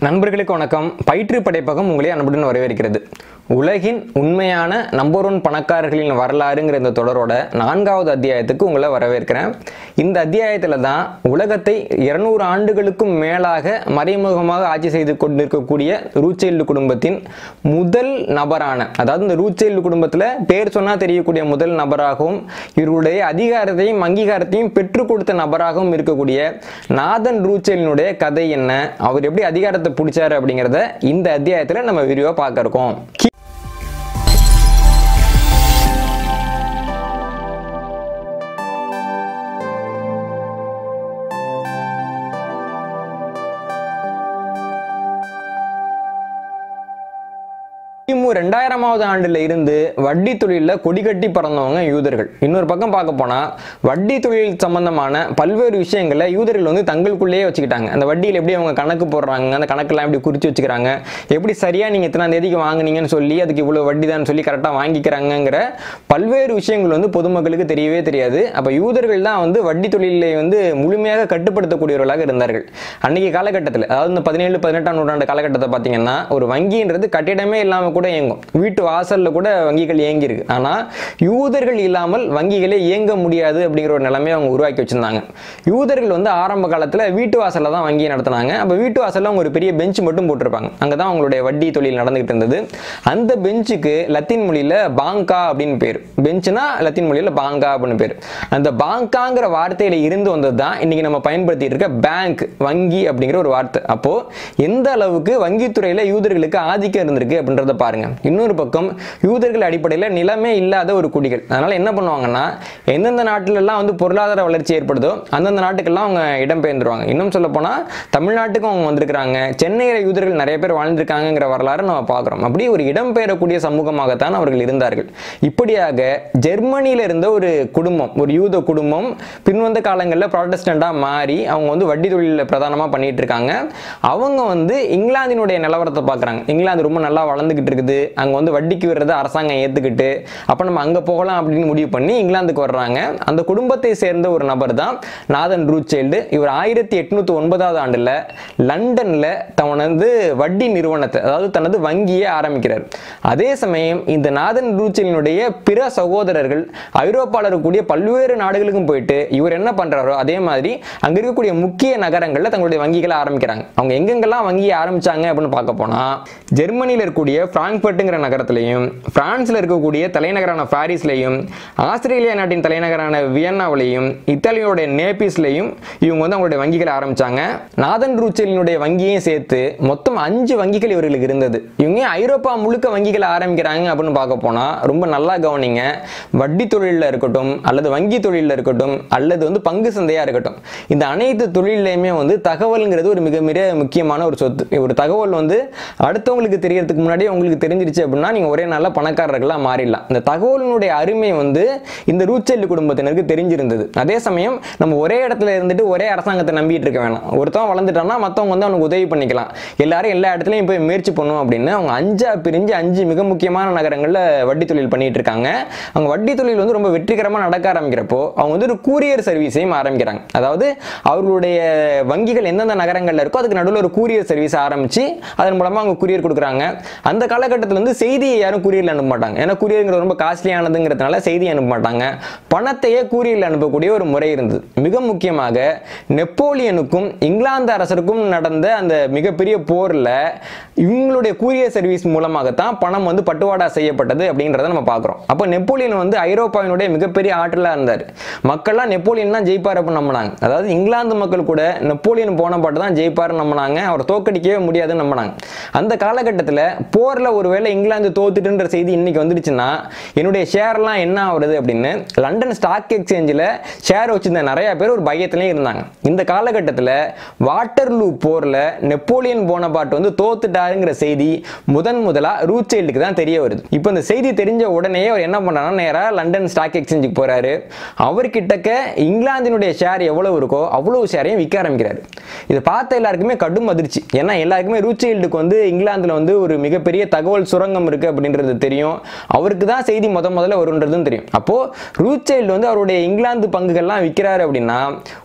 நண்பர்களுக்கு வணக்கம் பயிற்று படைப்பகம் உங்களை அன்புடன் வரவேற்கிறது உலகின் உண்மையான நம்பர் ஒன் பணக்காரர்களின் வரலாறுங்கிற இந்த தொடரோட நான்காவது அத்தியாயத்துக்கு உங்களை வரவேற்கிறேன் இந்த அத்தியாயத்தில் தான் உலகத்தை இருநூறு ஆண்டுகளுக்கும் மேலாக மறைமுகமாக ஆட்சி செய்து கொண்டிருக்கக்கூடிய ரூச்செல்டு குடும்பத்தின் முதல் நபரான அதாவது இந்த ரூச்செல்டு குடும்பத்தில் பேர் சொன்னால் தெரியக்கூடிய முதல் நபராகவும் இவருடைய அதிகாரத்தையும் அங்கீகாரத்தையும் பெற்றுக் கொடுத்த நபராகவும் இருக்கக்கூடிய நாதன் ரூச்செலினுடைய கதை என்ன அவர் எப்படி அதிகாரத்தை பிடிச்சாரு அப்படிங்கிறத இந்த அத்தியாயத்தில் நம்ம விரிவாக பார்க்க இருக்கோம் கிமு ரெண்டாயிரமாவது ஆண்டுல இருந்து வட்டி தொழிலில் கொடிகட்டி பறந்தவங்க யூதர்கள் இன்னொரு பக்கம் பார்க்க போனா வட்டி தொழில் சம்பந்தமான பல்வேறு விஷயங்களை யூதர்கள் வந்து தங்களுக்குள்ளேயே வச்சுக்கிட்டாங்க அந்த வட்டியில் எப்படி அவங்க கணக்கு போடுறாங்க அந்த கணக்கெல்லாம் எப்படி குறித்து வச்சுக்கிறாங்க எப்படி சரியா நீங்க இத்தனாம் தேதிக்கு வாங்குனீங்கன்னு சொல்லி அதுக்கு இவ்வளவு வட்டி தான் சொல்லி கரெக்டாக வாங்கிக்கிறாங்கங்கிற பல்வேறு விஷயங்கள் வந்து பொதுமக்களுக்கு தெரியவே தெரியாது அப்ப யூதர்கள் தான் வந்து வட்டி தொழிலை வந்து முழுமையாக கட்டுப்படுத்தக்கூடியவர்களாக இருந்தார்கள் அன்னைக்கு காலகட்டத்தில் அதாவது இந்த பதினேழு பதினெட்டாம் நூற்றாண்டு காலகட்டத்தை பார்த்தீங்கன்னா ஒரு வங்கின்றது கட்டிடமே இல்லாமல் கூட இயங்கும் வீட்டு வாசல்ல கூட வங்கிகள் இயங்கி இருக்கு ஆனா யூதர்கள் இல்லாமல் வங்கிகளே இயங்க முடியாது அப்படிங்கிற ஒரு நிலைமையை அவங்க உருவாக்கி வச்சிருந்தாங்க யூதர்கள் வந்து ஆரம்ப காலத்துல வீட்டு வாசல்ல தான் வங்கியை நடத்தினாங்க அப்ப வீட்டு வாசல்ல அவங்க ஒரு பெரிய பெஞ்ச் மட்டும் போட்டிருப்பாங்க அங்கதான் அவங்களுடைய வட்டி தொழில் நடந்துகிட்டு இருந்தது அந்த பெஞ்சுக்கு லத்தீன் மொழியில பாங்கா அப்படின்னு பேர் பெஞ்சுனா லத்தீன் மொழியில பாங்கா அப்படின்னு பேர் அந்த பாங்காங்கிற வார்த்தையில இருந்து வந்தது தான் இன்னைக்கு நம்ம பயன்படுத்திட்டு இருக்க பேங்க் வங்கி அப்படிங்கிற ஒரு வார்த்தை அப்போ எந்த அளவுக்கு வங்கித்துறையில யூதர்களுக்கு ஆதிக்கம் இருந்திருக்கு அப்படின்றத பாருங்க இன்னொரு பக்கம் யூதர்கள் அடிப்படையில் நிலமே இல்லாத ஒரு குடிகள் அதனால என்ன பண்ணுவாங்கன்னா எந்தெந்த நாட்டுல எல்லாம் வந்து பொருளாதார வளர்ச்சி ஏற்படுதோ அந்தந்த நாட்டுக்கெல்லாம் அவங்க இடம்பெயர்ந்துருவாங்க இன்னும் சொல்ல போனா தமிழ்நாட்டுக்கும் அவங்க வந்திருக்கிறாங்க சென்னையில யூதர்கள் நிறைய பேர் வாழ்ந்திருக்காங்கிற வரலாறு நம்ம பார்க்குறோம் அப்படி ஒரு இடம்பெயரக்கூடிய சமூகமாகத்தான் அவர்கள் இருந்தார்கள் இப்படியாக ஜெர்மனியில இருந்த ஒரு குடும்பம் ஒரு யூத குடும்பம் பின்வந்த காலங்களில் ப்ராட்டஸ்டண்டாக மாறி அவங்க வந்து வட்டி தொழிலில் பிரதானமாக பண்ணிட்டு இருக்காங்க அவங்க வந்து இங்கிலாந்தினுடைய நிலவரத்தை பார்க்குறாங்க இங்கிலாந்து ரொம்ப நல்லா வளர்ந்துக்கிட்டு இருக்குது அங்கே வந்து வட்டிக்கு விடுறத அரசாங்கம் ஏற்றுக்கிட்டு அப்போ நம்ம அங்கே போகலாம் அப்படின்னு முடிவு பண்ணி இங்கிலாந்துக்கு வர்றாங்க அந்த குடும்பத்தை சேர்ந்த ஒரு நபர் தான் நாதன் ரூச்சைல்டு இவர் ஆயிரத்தி எட்நூத்தி ஒன்பதாவது ஆண்டில் லண்டனில் தனது வட்டி நிறுவனத்தை அதாவது தனது வங்கியை ஆரம்பிக்கிறார் அதே சமயம் இந்த நாதன் ரூச்சலினுடைய பிற சகோதரர்கள் ஐரோப்பாவில் இருக்கக்கூடிய பல்வேறு நாடுகளுக்கும் போயிட்டு இவர் என்ன பண்றாரோ அதே மாதிரி அங்க இருக்கக்கூடிய முக்கிய நகரங்களில் தங்களுடைய வங்கிகளை ஆரம்பிக்கிறாங்க அவங்க எங்கெங்கெல்லாம் வங்கியை ஆரம்பிச்சாங்க அப்படின்னு பார்க்க போனா ஜெர்மனியில் இருக்கக்கூடிய பிராங்க்பர்ட்டுங்கிற நகரத்திலையும் பிரான்ஸ்ல இருக்கக்கூடிய தலைநகரான பாரிஸ்லையும் ஆஸ்திரேலியா நாட்டின் தலைநகரான வியன்னாவிலையும் இத்தாலியோடைய நேபிஸ்லையும் இவங்க வந்து அவங்களுடைய வங்கிகளை ஆரம்பிச்சாங்க நாதன் ரூச்சலினுடைய வங்கியையும் சேர்த்து மொத்தம் அஞ்சு வங்கிகள் இவர்களுக்கு இருந்தது இவங்க ஏன் ஐரோப்பா முழுக்க வங்கிகளை ஆரம்பிக்கிறாங்க அப்படின்னு பார்க்க போனா ரொம்ப நல்லா கவனிங்க வட்டி தொழிலில் இருக்கட்டும் அல்லது வங்கி தொழிலில் இருக்கட்டும் அல்லது வந்து பங்கு சந்தையா இருக்கட்டும் இந்த அனைத்து தொழிலையுமே வந்து தகவல்ங்கிறது ஒரு மிக மிக முக்கியமான ஒரு சொத்து ஒரு தகவல் வந்து அடுத்தவங்களுக்கு தெரியறதுக்கு முன்னாடி உங்களுக்கு தெரிஞ்சிருச்சு அப்படின்னா நீங்க ஒரே நாள்ல பணக்காரர்களா மாறிடலாம் இந்த தகவலினுடைய அருமை வந்து இந்த ரூச்செல்லு குடும்பத்தினருக்கு தெரிஞ்சிருந்தது அதே சமயம் நம்ம ஒரே இடத்துல இருந்துட்டு ஒரே அரசாங்கத்தை நம்பிட்டு இருக்க வேணாம் ஒருத்தன் வளர்ந்துட்டான்னா மற்றவங்க வந்து அவனுக்கு உதவி பண்ணிக்கலாம் எல்லாரும் எல்லா இடத்துலையும் போய் முயற்சி பண்ணும் அப்படின்னு அவங்க அஞ்சா பிரிஞ்சு அஞ்சு மிக முக்கியமான நகரங்களில் வட்டி தொழில் பண்ணிட்டு இருக்காங்க அவங்க வட்டி தொழில் வந்து ரொம்ப வெற்றிகரமாக நடக்க ஆரம்பிக்கிறப்போ அவங்க வந்து ஒரு கூரியர் சர்வீஸையும் ஆரம்பிக்கிறாங்க அதாவது அவர்களுடைய வங்கிகள் எந்தெந்த நகரங்களில் இருக்கோ அதுக்கு நடுவில் ஒரு கூரியர் சர்வீஸ் ஆரம்பிச்சு அதன் மூலமாக அவங்க கூரியர் கொடுக்குறாங்க அந்த காலகட்டத்தில் வந்து செய்தியை யாரும் கூரியரில் அனுப்ப மாட்டாங்க ஏன்னா கூரியருங்கிறது ரொம்ப காஸ்ட்லியானதுங்கிறதுனால செய்தி அனுப்ப மாட்டாங்க பணத்தையே கூரியரில் அனுப்பக்கூடிய ஒரு முறை இருந்தது மிக முக்கியமாக நெப்போலியனுக்கும் இங்கிலாந்து அரசருக்கும் நடந்த அந்த மிகப்பெரிய போரில் இவங்களுடைய கூரியர் சர்வீஸ் மூலமாகத்தான் பணம் வந்து பட்டுவாடா செய்யப்பட்டது அப்படின்றத நம்ம பார்க்குறோம் அப்போ நெப்போலியன் வந்து ஐரோப்பாவினுடைய மிகப்பெரிய ஆற்றலாக இருந்தார் மக்கள்லாம் நெப்போலியன் தான் ஜெயிப்பார் அப்படின்னு நம்பினாங்க அதாவது இங்கிலாந்து மக்கள் கூட நெப்போலியன் போன பாட்டு தான் ஜெயிப்பார்னு நம்பினாங்க அவர் தோக்கடிக்கவே முடியாதுன்னு நம்பினாங்க அந்த காலகட்டத்தில் போரில் ஒருவேளை இங்கிலாந்து தோத்துட்டுன்ற செய்தி இன்னைக்கு வந்துடுச்சுன்னா என்னுடைய ஷேர்லாம் என்ன ஆகுறது அப்படின்னு லண்டன் ஸ்டாக் எக்ஸ்சேஞ்சில் ஷேர் வச்சிருந்த நிறைய பேர் ஒரு பயத்திலையும் இருந்தாங்க இந்த காலகட்டத்தில் வாட்டர்லூ போரில் நெப்போலியன் போனபாட் வந்து தோத்துட்டாருங்கிற செய்தி முதன் முதலா ரூச்சைல்டுக்கு தான் தெரிய வருது இப்போ இந்த செய்தி தெரிஞ்ச உடனே அவர் என்ன பண்றாருன்னா நேரா லண்டன் ஸ்டாக் எக்ஸ்சேஞ்சுக்கு போறாரு அவர்கிட்டக்க இங்கிலாந்தினுடைய ஷேர் எவ்வளவு இருக்கோ அவ்வளவு ஷேரையும் விற்க ஆரம்பிக்கிறாரு இதை பார்த்த எல்லாருக்குமே கடும் அதிர்ச்சி ஏன்னா எல்லாருக்குமே ரூச்சைல்டுக்கு வந்து இங்கிலாந்துல வந்து ஒரு மிகப்பெரிய தகவல் சுரங்கம் இருக்கு அப்படின்றது தெரியும் அவருக்கு தான் செய்தி முத முதல்ல வருன்றதும் தெரியும் அப்போ ரூச்சைல்டு வந்து அவருடைய இங்கிலாந்து பங்குகள்லாம் விற்கிறாரு அப்படின்னா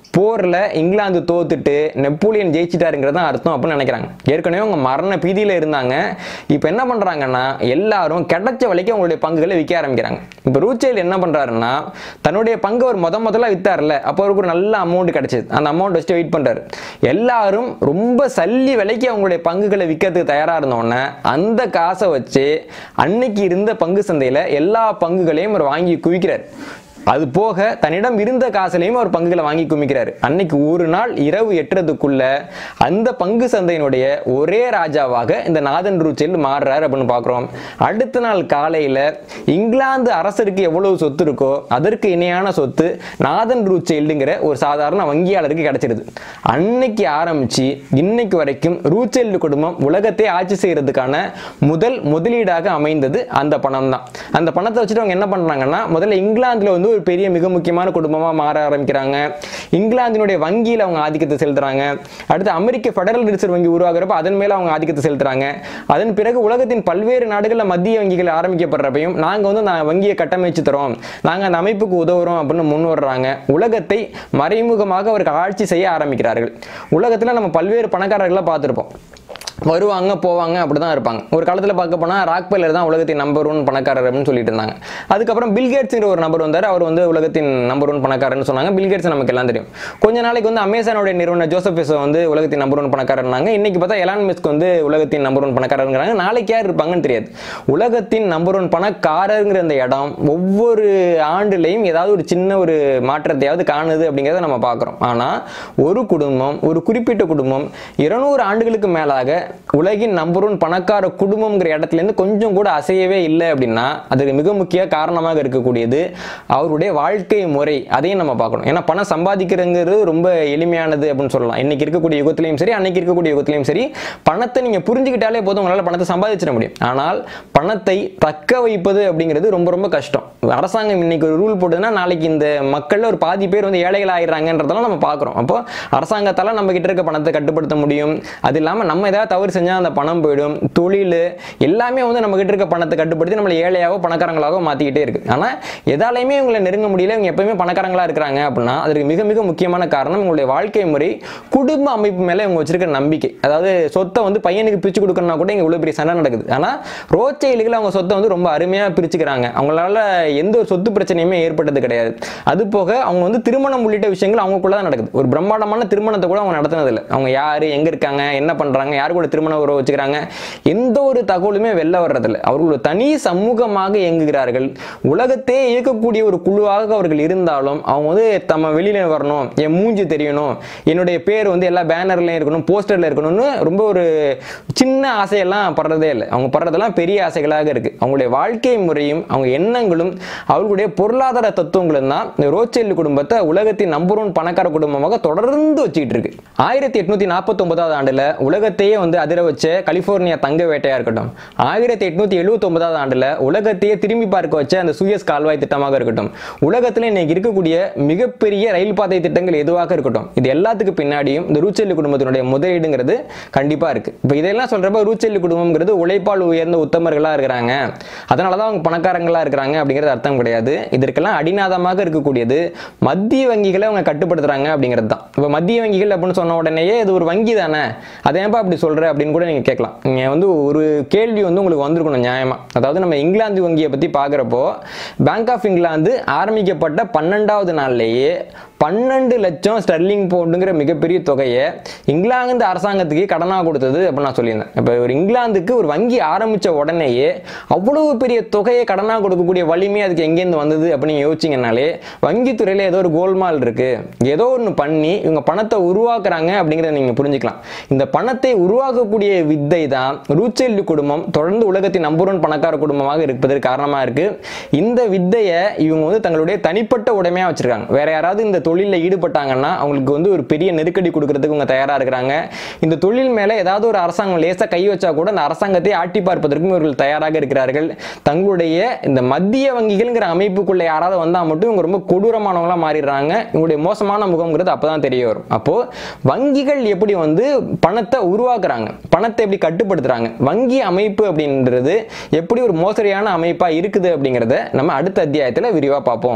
போரில் இங்கிலாந்து தோத்துட்டு நெப்போலியன் ஜெயிச்சிட்டாருங்கிறது தான் அர்த்தம் அப்படின்னு நினைக்கிறாங்க ஏற்கனவே அவங்க மரண பீதியில் இருந்தாங்க இப்போ என்ன பண்ணுறாங்கன்னா எல்லாரும் கிடைச்ச விலைக்கு அவங்களுடைய பங்குகளை விற்க ஆரம்பிக்கிறாங்க இப்போ ரூச்சேல் என்ன பண்ணுறாருன்னா தன்னுடைய பங்கு அவர் முத முதல்ல வித்தார்ல அப்போ அவருக்கு ஒரு நல்ல அமௌண்ட் கிடைச்சது அந்த அமௌண்ட் வச்சுட்டு வெயிட் பண்ணுறாரு எல்லாரும் ரொம்ப சல்லி விலைக்கு அவங்களுடைய பங்குகளை விற்கிறதுக்கு தயாராக இருந்தோடனே அந்த காசை வச்சு அன்னைக்கு இருந்த பங்கு சந்தையில் எல்லா பங்குகளையும் அவர் வாங்கி குவிக்கிறார் அது போக தன்னிடம் இருந்த காசுலையும் அவர் பங்குகளை வாங்கி குமிக்கிறாரு அன்னைக்கு ஒரு நாள் இரவு எட்டுறதுக்குள்ள அந்த பங்கு சந்தையினுடைய ஒரே ராஜாவாக இந்த நாதன் ரூச்செல் மாறுறாரு அப்படின்னு பார்க்குறோம் அடுத்த நாள் காலையில் இங்கிலாந்து அரசருக்கு எவ்வளவு சொத்து இருக்கோ அதற்கு இணையான சொத்து நாதன் ரூச்செல்டுங்கிற ஒரு சாதாரண வங்கியாளருக்கு கிடைச்சிருது அன்னைக்கு ஆரம்பிச்சு இன்னைக்கு வரைக்கும் ரூச்செல்டு குடும்பம் உலகத்தை ஆட்சி செய்யறதுக்கான முதல் முதலீடாக அமைந்தது அந்த பணம் தான் அந்த பணத்தை வச்சுட்டு அவங்க என்ன பண்றாங்கன்னா முதல்ல இங்கிலாந்துல வந்து ஒரு பெரிய மிக முக்கியமான குடும்பமா மாற ஆரம்பிக்கிறாங்க இங்கிலாந்தினுடைய வங்கியில் அவங்க ஆதிக்கத்தை செலுத்துறாங்க அடுத்து அமெரிக்க ஃபெடரல் ரிசர்வ் வங்கி உருவாகிறப்ப அதன் மேல அவங்க ஆதிக்கத்தை செலுத்துறாங்க அதன் பிறகு உலகத்தின் பல்வேறு நாடுகளில் மத்திய வங்கிகள் ஆரம்பிக்கப்படுறப்பையும் நாங்க வந்து நான் வங்கியை கட்டமைச்சு தரோம் நாங்க அந்த அமைப்புக்கு உதவுறோம் அப்படின்னு முன் வர்றாங்க உலகத்தை மறைமுகமாக அவருக்கு ஆட்சி செய்ய ஆரம்பிக்கிறார்கள் உலகத்துல நம்ம பல்வேறு பணக்காரர்களை பார்த்திருப்போம் வருவாங்க போவாங்க அப்படி தான் இருப்பாங்க ஒரு காலத்தில் பார்க்க போனால் ராக்பெல்லர் தான் உலகத்தின் நம்பர் ஒன் பணக்காரர் அப்படின்னு சொல்லிட்டு இருந்தாங்க அதுக்கப்புறம் பில்கேட்ஸ்ங்கிற ஒரு நபர் வந்தார் அவர் வந்து உலகத்தின் நம்பர் ஒன் பணக்காரர்னு சொன்னாங்க பில்கேட்ஸ் நமக்கு எல்லாம் தெரியும் கொஞ்ச நாளைக்கு வந்து அமேசானோட நிறுவனர் ஜோசப் பெசோ வந்து உலகத்தின் நம்பர் ஒன் பணக்காரர்னாங்க இன்னைக்கு பார்த்தா எலான் மிஸ்க் வந்து உலகத்தின் நம்பர் ஒன் பணக்காரருங்கிறாங்க நாளைக்கு யார் இருப்பாங்கன்னு தெரியாது உலகத்தின் நம்பர் ஒன் பணக்காரருங்கிற அந்த இடம் ஒவ்வொரு ஆண்டுலையும் ஏதாவது ஒரு சின்ன ஒரு மாற்றத்தையாவது காணுது அப்படிங்கிறத நம்ம பார்க்குறோம் ஆனால் ஒரு குடும்பம் ஒரு குறிப்பிட்ட குடும்பம் இருநூறு ஆண்டுகளுக்கு மேலாக உலகின் நம்பர் ஒன் பணக்கார குடும்பம்ங்கிற இடத்துலேருந்து கொஞ்சம் கூட அசையவே இல்லை அப்படின்னா அதுக்கு மிக முக்கிய காரணமாக இருக்கக்கூடியது அவருடைய வாழ்க்கை முறை அதையும் நம்ம பார்க்கணும் ஏன்னா பணம் சம்பாதிக்கிறதுங்கிறது ரொம்ப எளிமையானது அப்படின்னு சொல்லலாம் இன்னைக்கு இருக்கக்கூடிய யுகத்திலையும் சரி அன்னைக்கு இருக்கக்கூடிய யுகத்திலையும் சரி பணத்தை நீங்கள் புரிஞ்சுக்கிட்டாலே போதும் உங்களால் பணத்தை சம்பாதிச்சிட முடியும் ஆனால் பணத்தை தக்க வைப்பது அப்படிங்கிறது ரொம்ப ரொம்ப கஷ்டம் அரசாங்கம் இன்னைக்கு ஒரு ரூல் போட்டதுன்னா நாளைக்கு இந்த மக்கள்ல ஒரு பாதி பேர் வந்து ஏழைகள் ஆயிடுறாங்கன்றதெல்லாம் நம்ம பார்க்குறோம் அப்போ அரசாங்கத்தால நம்ம கிட்ட இருக்க பணத்தை கட்டுப்படுத்த முடியும் அது இல்லாமல் நம்ம ஏதாவது தவறு செஞ்சால் அந்த பணம் போயிடும் தொழில் எல்லாமே வந்து நம்ம கிட்ட இருக்க பணத்தை கட்டுப்படுத்தி நம்மளை ஏழையாவோ பணக்காரங்களாகவோ மாற்றிக்கிட்டே இருக்கு ஆனால் எதாலையுமே இவங்களை நெருங்க முடியல இவங்க எப்பயுமே பணக்காரங்களா இருக்கிறாங்க அப்படின்னா அதற்கு மிக மிக முக்கியமான காரணம் இவங்களுடைய வாழ்க்கை முறை குடும்ப அமைப்பு மேலே இவங்க வச்சிருக்க நம்பிக்கை அதாவது சொத்தை வந்து பையனுக்கு பிரித்து கொடுக்கணும்னா கூட இங்கே இவ்வளோ பெரிய சண்டை நடக்குது ஆனால் ரோச்சைலுகள் அவங்க சொத்தை வந்து ரொம்ப அருமையாக பிரிச்சுக்கிறாங்க அவங்களால எந்த ஒரு சொத்து பிரச்சனையுமே ஏற்பட்டது கிடையாது அது போக அவங்க வந்து திருமணம் உள்ளிட்ட விஷயங்கள் அவங்களுக்குள்ள தான் நடக்குது ஒரு பிரம்மாண்டமான திருமணத்தை கூட அவங்க நடத்தினதில்லை அவங்க யார் எங்கே இருக்காங்க என்ன பண்ணுறாங்க யார் கூட திருமண உறவு வச்சுக்கிறாங்க எந்த ஒரு தகவலுமே வெளில வர்றதில்லை அவர்கள் ஒரு தனி சமூகமாக இயங்குகிறார்கள் உலகத்தையே இயக்கக்கூடிய ஒரு குழுவாக அவர்கள் இருந்தாலும் அவங்க வந்து தம்ம வெளியில வரணும் என் மூஞ்சி தெரியணும் என்னுடைய பேர் வந்து எல்லா பேனர்லையும் இருக்கணும் போஸ்டர்ல இருக்கணும்னு ரொம்ப ஒரு சின்ன ஆசையெல்லாம் படுறதே இல்லை அவங்க படுறதெல்லாம் பெரிய ஆசைகளாக இருக்கு அவங்களுடைய வாழ்க்கை முறையும் அவங்க எண்ணங்களும் அவர்களுடைய பொருளாதார தத்துவங்களும் தான் இந்த ரோச்செல்லு குடும்பத்தை உலகத்தின் நம்பர் ஒன் பணக்கார குடும்பமாக தொடர்ந்து வச்சுக்கிட்டு இருக்கு ஆயிரத்தி எட்நூத்தி நாற்பத்தி ஒன்பதாவது ஆண்டுல உலகத்தையே வந்து அதிர வச்ச கலிபோர்னியா தங்க வேட்டையா இருக்கட்டும் ஆயிரத்தி எட்நூத்தி எழுபத்தி ஒன்பதாவது ஆண்டுல உலகத்தையே திரும்பி பார்க்க வச்ச அந்த சுயஸ் கால்வாய் திட்டமாக இருக்கட்டும் உலகத்துல இன்னைக்கு இருக்கக்கூடிய மிகப்பெரிய ரயில் பாதை திட்டங்கள் எதுவாக இருக்கட்டும் இது எல்லாத்துக்கு பின்னாடியும் இந்த ரூச்செல்லு குடும்பத்தினுடைய முதலீடுங்கிறது கண்டிப்பா இருக்கு இப்போ இதெல்லாம் சொல்றப்ப ரூச்செல்லு குடும்பம்ங்கிறது உழைப்பால் உயர்ந்த உத்தமர்களா இருக்கிறாங்க அதனாலதான் அவங்க பணக்காரங்களா இருக்கிறாங்க அப்படிங்கிறது அர்த்தம் கிடையாது இதற்கெல்லாம் அடிநாதமாக இருக்கக்கூடியது மத்திய வங்கிகளை அவங்க கட்டுப்படுத்துறாங்க அப்படிங்கிறது தான் இப்போ மத்திய வங்கிகள் அப்படின்னு சொன்ன உடனேயே இது ஒரு வங்கி தானே அதை ஏன்பா அப்படி சொல்ற அப்படின்னு கூட நீங்க கேட்கலாம் நீங்க வந்து ஒரு கேள்வி வந்து உங்களுக்கு வந்திருக்கணும் நியாயமா அதாவது நம்ம இங்கிலாந்து வங்கியை பத்தி பார்க்குறப்போ பேங்க் ஆஃப் இங்கிலாந்து ஆரம்பிக்கப்பட்ட பன்னெண்டாவது நாள்லேயே பன்னெண்டு லட்சம் ஸ்டெர்லிங் பவுண்டுங்கிற மிகப்பெரிய தொகையை இங்கிலாந்து அரசாங்கத்துக்கு கடனாக கொடுத்தது அப்படின்னு நான் சொல்லியிருந்தேன் இப்போ ஒரு இங்கிலாந்துக்கு ஒரு வங்கி ஆரம்பித்த உடனேயே அவ்வளவு பெரிய தொகையை கடனாக கொடுக்கக்கூடிய வலிமை அதுக்கு எங்கேருந்து வந்தது அப்படின்னு யோசிச்சிங்கனாலே வங்கித்துறையில் ஏதோ ஒரு கோல்மால் இருக்கு ஏதோ ஒன்று பண்ணி இவங்க பணத்தை உருவாக்குறாங்க அப்படிங்கிறத நீங்கள் புரிஞ்சுக்கலாம் இந்த பணத்தை உருவாக்கக்கூடிய வித்தை தான் ரூச்செல்லு குடும்பம் தொடர்ந்து உலகத்தின் நம்பர் ஒன் பணக்கார குடும்பமாக இருப்பதற்கு காரணமாக இருக்கு இந்த வித்தையை இவங்க வந்து தங்களுடைய தனிப்பட்ட உடைமையாக வச்சிருக்காங்க வேற யாராவது இந்த தொழிலில் ஈடுபட்டாங்கன்னா அவங்களுக்கு வந்து ஒரு பெரிய நெருக்கடி கொடுக்கறதுக்கு இவங்க தயாராக இருக்கிறாங்க இந்த தொழில் மேலே ஏதாவது ஒரு அரசாங்கம் லேசாக கை வச்சா கூட அந்த அரசாங்கத்தை ஆட்டி பார்ப்பதற்கும் இவர்கள் தயாராக இருக்கிறார்கள் தங்களுடைய இந்த மத்திய வங்கிகள்ங்கிற அமைப்புக்குள்ள யாராவது வந்தால் மட்டும் இவங்க ரொம்ப கொடூரமானவங்களா மாறிடுறாங்க இவங்களுடைய மோசமான முகம்ங்கிறது அப்பதான் தெரிய வரும் அப்போ வங்கிகள் எப்படி வந்து பணத்தை உருவாக்குறாங்க பணத்தை எப்படி கட்டுப்படுத்துறாங்க வங்கி அமைப்பு அப்படின்றது எப்படி ஒரு மோசடியான அமைப்பா இருக்குது அப்படிங்கிறத நம்ம அடுத்த அத்தியாயத்தில் விரிவாக பார்ப்போம்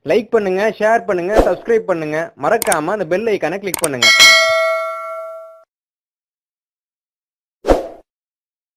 லைக் பண்ணுங்க ஷேர் பண்ணுங்க சப்ஸ்கிரைப் பண்ணுங்க மறக்காம அந்த பெல் ஐக்கானை கிளிக் பண்ணுங்க